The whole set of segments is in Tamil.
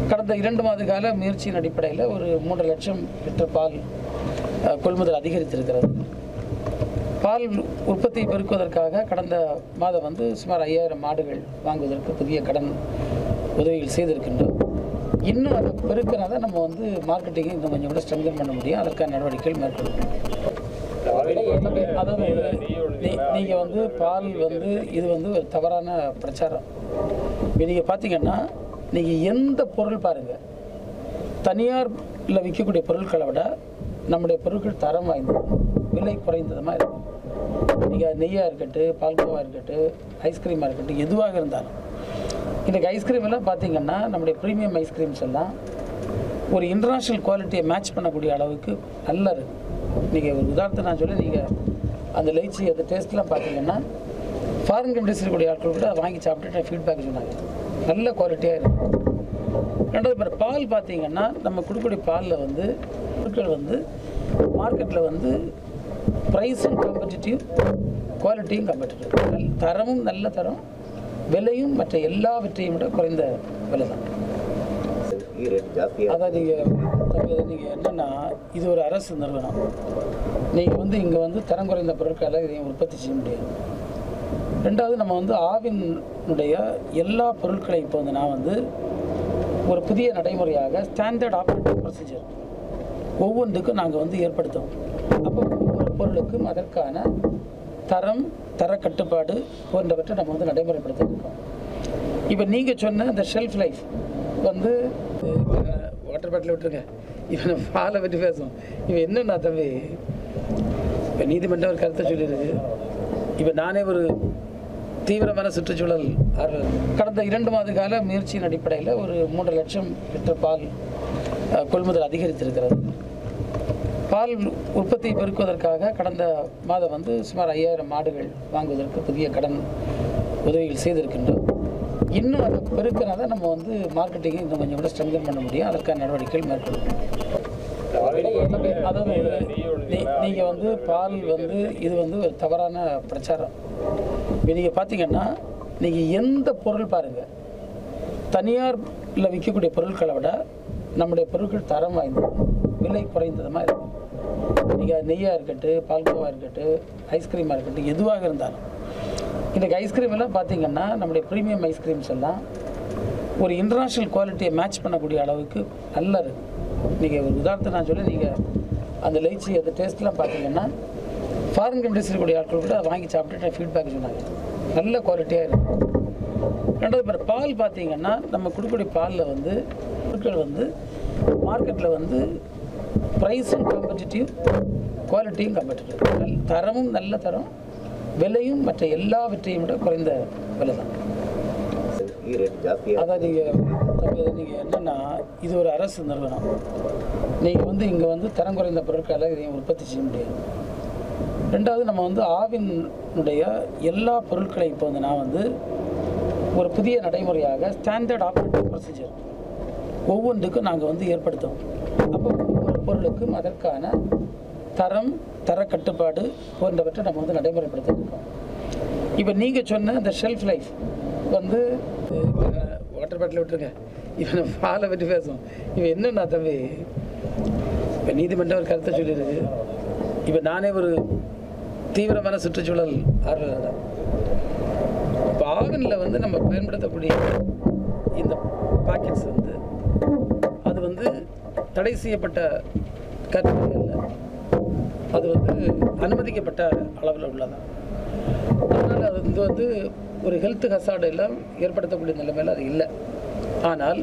கடந்த இரண்டு மாத கால முயற்சியின் அடிப்படையில் ஒரு மூன்று லட்சம் லிட்டர் பால் அஹ், கொள்முதல் அதிகரித்திருக்கிறது பால் உற்பத்தியை பெருக்குவதற்காக கடந்த மாதம் வந்து சுமார் ஐயாயிரம் மாடுகள் வாங்குவதற்கு புதிய கடன் உதவிகள் செய்திருக்கின்றோம் இன்னும் அதை பெருக்கினா தான் நம்ம வந்து மார்க்கெட்டிங்கை இன்னும் கொஞ்சம் கூட ஸ்ட்ரென்தன் பண்ண முடியும் அதற்கான நடவடிக்கைகள் மேற்கொள்ளும் அதாவது நீ- நீங்க வந்து பால் வந்து இது வந்து ஒரு தவறான பிரச்சாரம் இப்போ நீங்கள் பார்த்தீங்கன்னா நீங்கள் எந்த பொருள் பாருங்க தனியாரில் விற்கக்கூடிய பொருட்களை விட நம்முடைய பொருட்கள் தரம் வாய்ந்தது விலை குறைந்ததுமா இருக்கும் நீங்கள் நெய்யாக இருக்கட்டும் பால்கோவா இருக்கட்டும் ஐஸ்கிரீமாக இருக்கட்டும் எதுவாக இருந்தாலும் இன்றைக்கி ஐஸ்கிரீம் எல்லாம் பார்த்தீங்கன்னா நம்முடைய ப்ரீமியம் ஐஸ்கிரீம்ஸ் எல்லாம் ஒரு இன்டர்நேஷ்னல் குவாலிட்டியை மேட்ச் பண்ணக்கூடிய அளவுக்கு நல்லா இருக்கு நீங்கள் ஒரு உதாரணத்தை நான் சொல்ல நீங்கள் அந்த லைச்சி அந்த டேஸ்ட்லாம் பார்த்தீங்கன்னா ஃபாரின் கண்ட்ரிஸ் இருக்கக்கூடிய ஆட்கள் கூட அதை வாங்கி சாப்பிட்டுட்டு ஃபீட்பேக் சொன்னாங்க நல்ல குவாலிட்டியாக இருக்கும் ரெண்டாவது பாரு பால் பார்த்தீங்கன்னா நம்ம கொடுக்கக்கூடிய பாலில் வந்து பொருட்கள் வந்து மார்க்கெட்டில் வந்து ப்ரைஸும் காம்படிட்டிவ் குவாலிட்டியும் காம்படிட்டிவ் நல் தரமும் நல்ல தரம் விலையும் மற்ற எல்லாவற்றையும் விட குறைந்த விலை தான் ரேட் ஜாஸ்தியாக அதான் நீங்கள் நீங்கள் என்னென்னா இது ஒரு அரசு நிறுவனம் நீங்கள் வந்து இங்கே வந்து தரம் குறைந்த பொருட்களை இதையும் உற்பத்தி செய்ய முடியாது ரெண்டாவது நம்ம வந்து ஆவினுடைய எல்லா பொருட்களையும் இப்போ வந்து நான் வந்து ஒரு புதிய நடைமுறையாக ஸ்டாண்டர்ட் ஆப்ரேட்டிங் ப்ரொசீஜர் ஒவ்வொன்றுக்கும் நாங்கள் வந்து ஏற்படுத்துவோம் அப்போ ஒவ்வொரு பொருளுக்கும் அதற்கான தரம் தர கட்டுப்பாடு போன்றவற்றை நம்ம வந்து நடைமுறைப்படுத்த இருக்கோம் இப்போ நீங்கள் சொன்ன இந்த ஷெல்ஃப் லைஃப் வந்து வாட்டர் பாட்டில் விட்டுருங்க இவன் பாலை பற்றி பேசுவோம் இவன் என்னன்னா தம்பி இப்போ நீதிமன்றம் ஒரு கருத்தை சொல்லியிருக்கு இப்போ நானே ஒரு தீவிரமான சுற்றுச்சூழல் ஆர்வலர் கடந்த இரண்டு மாத கால முயற்சியின் அடிப்படையில் ஒரு மூன்று லட்சம் லிட்டர் பால் அஹ், கொள்முதல் அதிகரித்திருக்கிறது பால் உற்பத்தியை பெருக்குவதற்காக கடந்த மாதம் வந்து சுமார் ஐயாயிரம் மாடுகள் வாங்குவதற்கு புதிய கடன் உதவிகள் செய்திருக்கின்றோம் இன்னும் அதை பெருக்கினா தான் நம்ம வந்து மார்க்கெட்டிங்கை இன்னும் கொஞ்சம் கூட ஸ்ட்ரென்தன் பண்ண முடியும் அதற்கான நடவடிக்கைகள் மேற்கொள்ளும் அதாவது நீ- நீங்க வந்து பால் வந்து இது வந்து ஒரு தவறான பிரச்சாரம் இப்போ நீங்கள் பார்த்தீங்கன்னா நீங்கள் எந்த பொருள் பாருங்க தனியாரில் விற்கக்கூடிய பொருட்களை விட நம்முடைய பொருட்கள் தரம் வாய்ந்தது விலை குறைந்ததுமா இருக்கும் நீங்கள் நெய்யாக இருக்கட்டும் பால்கோவா இருக்கட்டும் ஐஸ்கிரீமாக இருக்கட்டும் எதுவாக இருந்தாலும் இன்றைக்கி ஐஸ்கிரீம் எல்லாம் பார்த்தீங்கன்னா நம்முடைய ப்ரீமியம் ஐஸ்கிரீம்ஸ் எல்லாம் ஒரு இன்டர்நேஷ்னல் குவாலிட்டியை மேட்ச் பண்ணக்கூடிய அளவுக்கு நல்லா இருக்கு நீங்கள் ஒரு உதாரணத்தை நான் சொல்ல நீங்கள் அந்த லைச்சி அந்த டேஸ்ட்லாம் பார்த்தீங்கன்னா ஃபாரின் கண்ட்ரிஸ் இருக்கக்கூடிய ஆட்கள் கூட அதை வாங்கி சாப்பிட்டுட்டு ஃபீட்பேக் சொன்னாங்க நல்ல குவாலிட்டியாக இருக்கும் ரெண்டாவது பாரு பால் பார்த்தீங்கன்னா நம்ம கொடுக்கக்கூடிய பாலில் வந்து பொருட்கள் வந்து மார்க்கெட்டில் வந்து ப்ரைஸும் காம்படிட்டிவ் குவாலிட்டியும் காம்படிட்டிவ் நல் தரமும் நல்ல தரம் விலையும் மற்ற எல்லாவற்றையும் விட குறைந்த விலை தான் ரேட் ஜாஸ்தியாக அதான் நீங்கள் நீங்கள் என்னென்னா இது ஒரு அரசு நிறுவனம் நீங்கள் வந்து இங்கே வந்து தரம் குறைந்த பொருட்களை இதையும் உற்பத்தி செய்ய முடியாது ரெண்டாவது நம்ம வந்து ஆவினுடைய எல்லா பொருட்களையும் இப்போ வந்து நான் வந்து ஒரு புதிய நடைமுறையாக ஸ்டாண்டர்ட் ஆப்ரேட்டிங் ப்ரொசீஜர் ஒவ்வொன்றுக்கும் நாங்கள் வந்து ஏற்படுத்துவோம் அப்போ ஒவ்வொரு பொருளுக்கும் அதற்கான தரம் தர கட்டுப்பாடு போன்றவற்றை நம்ம வந்து நடைமுறைப்படுத்த இருக்கோம் இப்போ நீங்கள் சொன்ன இந்த ஷெல்ஃப் லைஃப் வந்து வாட்டர் பாட்டில் விட்டுருங்க இவன் பாலை பற்றி பேசுவோம் இவன் என்னன்னா தம்பி இப்போ நீதிமன்றம் ஒரு கருத்தை சொல்லியிருக்கு இப்போ நானே ஒரு தீவிரமான சுற்றுச்சூழல் ஆர்வலர் தான் இப்போ ஆவனில் வந்து நம்ம பயன்படுத்தக்கூடிய இந்த பாக்கெட்ஸ் வந்து அது வந்து தடை செய்யப்பட்ட கருத்துக்கள் அது வந்து அனுமதிக்கப்பட்ட அளவில் உள்ளதான் அதனால் அது வந்து வந்து ஒரு ஹெல்த் ஹசார்டு எல்லாம் ஏற்படுத்தக்கூடிய நிலைமையில் அது இல்லை ஆனால்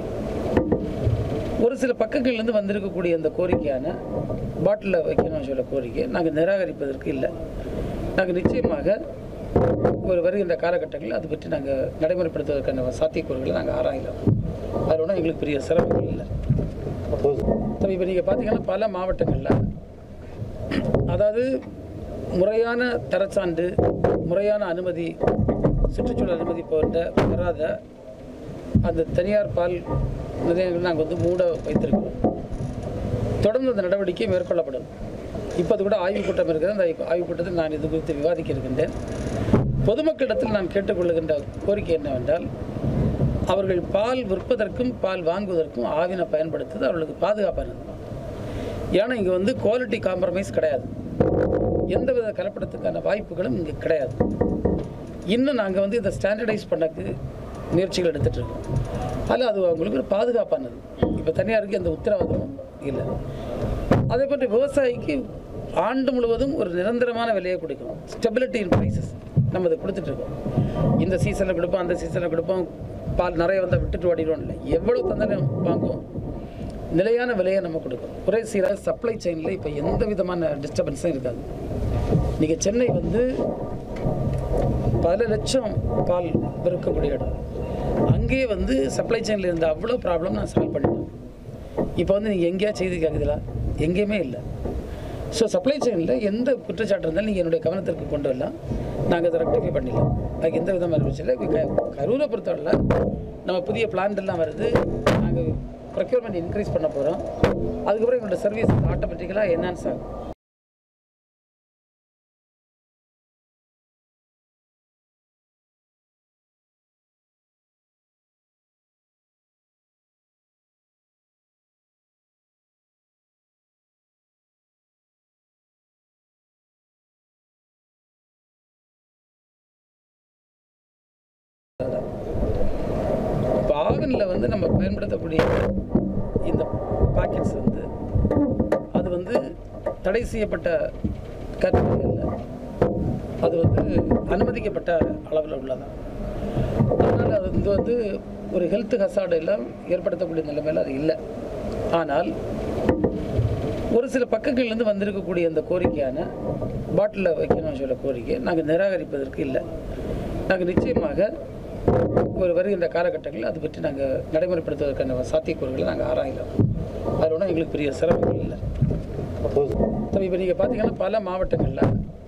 ஒரு சில பக்கங்கள்லேருந்து வந்திருக்கக்கூடிய அந்த கோரிக்கையான பாட்டிலில் வைக்கணும்னு சொல்ல கோரிக்கை நாங்கள் நிராகரிப்பதற்கு இல்லை நாங்கள் நிச்சயமாக ஒரு வருகின்ற காலகட்டங்களில் அது பற்றி நாங்கள் நடைமுறைப்படுத்துவதற்கான சாத்தியக்கூறுகளை நாங்கள் ஆராயலாம் அதில் ஒன்றும் எங்களுக்கு பெரிய சிரமங்கள் இல்லை இப்போ இப்போ நீங்கள் பார்த்தீங்கன்னா பல மாவட்டங்களில் அதாவது முறையான தரச்சான்று முறையான அனுமதி சுற்றுச்சூழல் அனுமதி போன்ற பெறாத அந்த தனியார் பால் நிலையங்கள் நாங்கள் வந்து மூட வைத்திருக்கிறோம் தொடர்ந்து அந்த நடவடிக்கை மேற்கொள்ளப்படும் இப்போ அது கூட ஆய்வுக் கூட்டம் இருக்கிறது அந்த ஆய்வுக் கூட்டத்தில் நான் இது குறித்து விவாதிக்க இருக்கின்றேன் பொதுமக்களிடத்தில் நான் கேட்டுக்கொள்ளுகின்ற கோரிக்கை என்னவென்றால் அவர்கள் பால் விற்பதற்கும் பால் வாங்குவதற்கும் ஆவினை பயன்படுத்துவது அவர்களுக்கு பாதுகாப்பானது ஏன்னா இங்கே வந்து குவாலிட்டி காம்ப்ரமைஸ் கிடையாது எந்தவித கலப்படத்துக்கான வாய்ப்புகளும் இங்கே கிடையாது இன்னும் நாங்கள் வந்து இதை ஸ்டாண்டர்டைஸ் பண்ணக்கு முயற்சிகள் எடுத்துகிட்டு இருக்கோம் அதில் அது அவங்களுக்கு ஒரு பாதுகாப்பானது இப்போ தனியாருக்கு எந்த உத்தரவாதமும் இல்லை அதே போன்று விவசாயிக்கு ஆண்டு முழுவதும் ஒரு நிரந்தரமான விலையை கொடுக்கும் ஸ்டெபிலிட்டி இன் ப்ரைஸஸ் நம்ம அதை கொடுத்துட்ருக்கோம் இந்த சீசனில் கொடுப்போம் அந்த சீசனில் கொடுப்போம் பால் நிறைய வந்தால் விட்டுட்டு ஓடிடுவோம் இல்லை எவ்வளோ தந்தாலும் வாங்குவோம் நிலையான விலையை நம்ம கொடுக்கும் ஒரே சீராக சப்ளை செயினில் இப்போ எந்த விதமான டிஸ்டர்பன்ஸும் இருக்காது நீங்கள் சென்னை வந்து பல லட்சம் பால் விற்கக்கூடிய இடம் அங்கேயே வந்து சப்ளை செயினில் இருந்த அவ்வளோ ப்ராப்ளம் நான் சால்வ் பண்ணிட்டேன் இப்போ வந்து நீங்கள் எங்கேயா செய்தி கேட்குதுல எங்கேயுமே இல்லை ஸோ சப்ளை செயினில் எந்த குற்றச்சாட்டு இருந்தாலும் நீங்கள் என்னுடைய கவனத்திற்கு கொண்டு வரலாம் நாங்கள் அதை ரெக்டிஃபை பண்ணிடலாம் அதுக்கு எந்த விதமான பிரச்சனை இல்லை க- கரூரை பொறுத்தவரையில் நம்ம புதிய பிளான் எல்லாம் வருது நாங்கள் ப்ரொக்யூர்மெண்ட் இன்க்ரீஸ் பண்ண போகிறோம் அதுக்கப்புறம் எங்களோட சர்வீஸ் ஆட்டோமேட்டிக்கலாக என்ஹான்ஸ் ஆகும் இப்போ ஆவனில் வந்து நம்ம பயன்படுத்தக்கூடிய இந்த பாக்கெட்ஸ் வந்து அது வந்து தடை செய்யப்பட்ட கேட்டகரி அல்ல அது வந்து அனுமதிக்கப்பட்ட அளவில் உள்ளதான் அதனால் அது வந்து வந்து ஒரு ஹெல்த் ஹசார்டு எல்லாம் ஏற்படுத்தக்கூடிய நிலைமையில் அது இல்லை ஆனால் ஒரு சில பக்கங்கள்லேருந்து வந்திருக்கக்கூடிய அந்த கோரிக்கையான பாட்டிலில் வைக்கணும்னு சொல்ல கோரிக்கை நாங்கள் நிராகரிப்பதற்கு இல்லை நாங்கள் நிச்சயமாக ஒரு வருகின்ற காலகட்டங்களில் அது பற்றி நாங்கள் நடைமுறைப்படுத்துவதற்கான சாத்தியக்கூறுகளை நாங்கள் ஆராயலாம் அதில் ஒன்றும் எங்களுக்கு பெரிய சிரமங்கள் இல்லை இப்போ இப்போ நீங்கள் பார்த்தீங்கன்னா பல மாவட்டங்களில்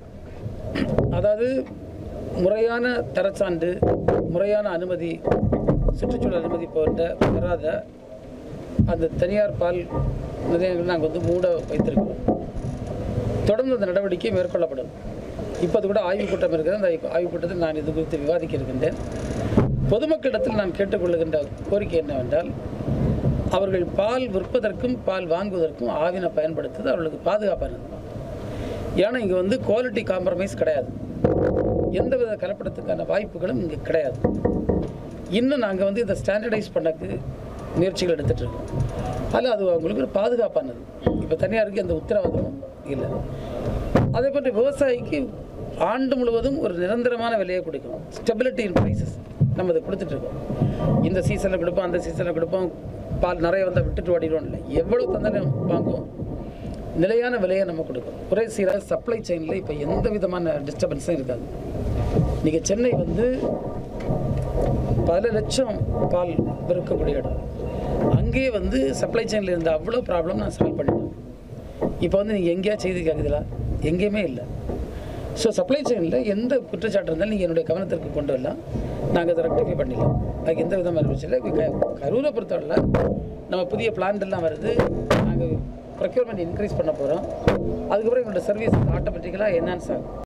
அதாவது முறையான தரச்சான்று முறையான அனுமதி சுற்றுச்சூழல் அனுமதி போன்ற பெறாத அந்த தனியார் பால் நிலையங்கள் நாங்கள் வந்து மூட வைத்திருக்கிறோம் தொடர்ந்து அந்த நடவடிக்கை மேற்கொள்ளப்படும் இப்போ அது கூட ஆய்வுக் கூட்டம் இருக்கிறது அந்த ஆய்வுக் கூட்டத்தில் நான் இது குறித்து விவாதிக்க இருக்கின்றேன் பொதுமக்களிடத்தில் நான் கேட்டுக்கொள்ளுகின்ற கோரிக்கை என்னவென்றால் அவர்கள் பால் விற்பதற்கும் பால் வாங்குவதற்கும் ஆவினை பயன்படுத்துவது அவர்களுக்கு பாதுகாப்பானது ஏன்னா இங்கே வந்து குவாலிட்டி காம்ப்ரமைஸ் கிடையாது எந்தவித கலப்படத்துக்கான வாய்ப்புகளும் இங்கே கிடையாது இன்னும் நாங்கள் வந்து இதை ஸ்டாண்டர்டைஸ் பண்ணக்கு முயற்சிகள் எடுத்துகிட்டு இருக்கோம் அதில் அது அவங்களுக்கு ஒரு பாதுகாப்பானது இப்போ தனியாருக்கு எந்த உத்தரவாதமும் இல்லை அதே போன்று விவசாயிக்கு ஆண்டு முழுவதும் ஒரு நிரந்தரமான விலையை கொடுக்கும் ஸ்டெபிலிட்டி இன் ப்ரைஸஸ் நம்ம அதை கொடுத்துட்ருக்கோம் இந்த சீசனில் கொடுப்போம் அந்த சீசனில் கொடுப்போம் பால் நிறைய வந்தால் விட்டுட்டு ஓடிடுவோம் இல்லை எவ்வளோ தந்தாலும் வாங்குவோம் நிலையான விலையை நம்ம கொடுக்கும் ஒரே சீராக சப்ளை செயினில் இப்போ எந்த விதமான டிஸ்டர்பன்ஸும் இருக்காது நீங்கள் சென்னை வந்து பல லட்சம் பால் விற்கக்கூடிய இடம் அங்கேயே வந்து சப்ளை செயினில் இருந்த அவ்வளோ ப்ராப்ளம் நான் சால்வ் பண்ணிட்டேன் இப்போ வந்து நீங்கள் எங்கேயா செய்தி கேட்குதுல எங்கேயுமே இல்லை ஸோ சப்ளை செயினில் எந்த குற்றச்சாட்டு இருந்தாலும் நீங்கள் என்னுடைய கவனத்திற்கு கொண்டு வரலாம் நாங்கள் அதை ரெக்டிஃபை பண்ணிடலாம் அதுக்கு எந்த விதமான பிரச்சனை இல்லை க- கரூரை பொறுத்தவரையில் நம்ம புதிய பிளான் எல்லாம் வருது நாங்கள் ப்ரொக்யூர்மெண்ட் இன்க்ரீஸ் பண்ண போகிறோம் அதுக்கப்புறம் எங்களோட சர்வீஸ் ஆட்டோமேட்டிக்கலாக என்ஹான்ஸ் ஆகும்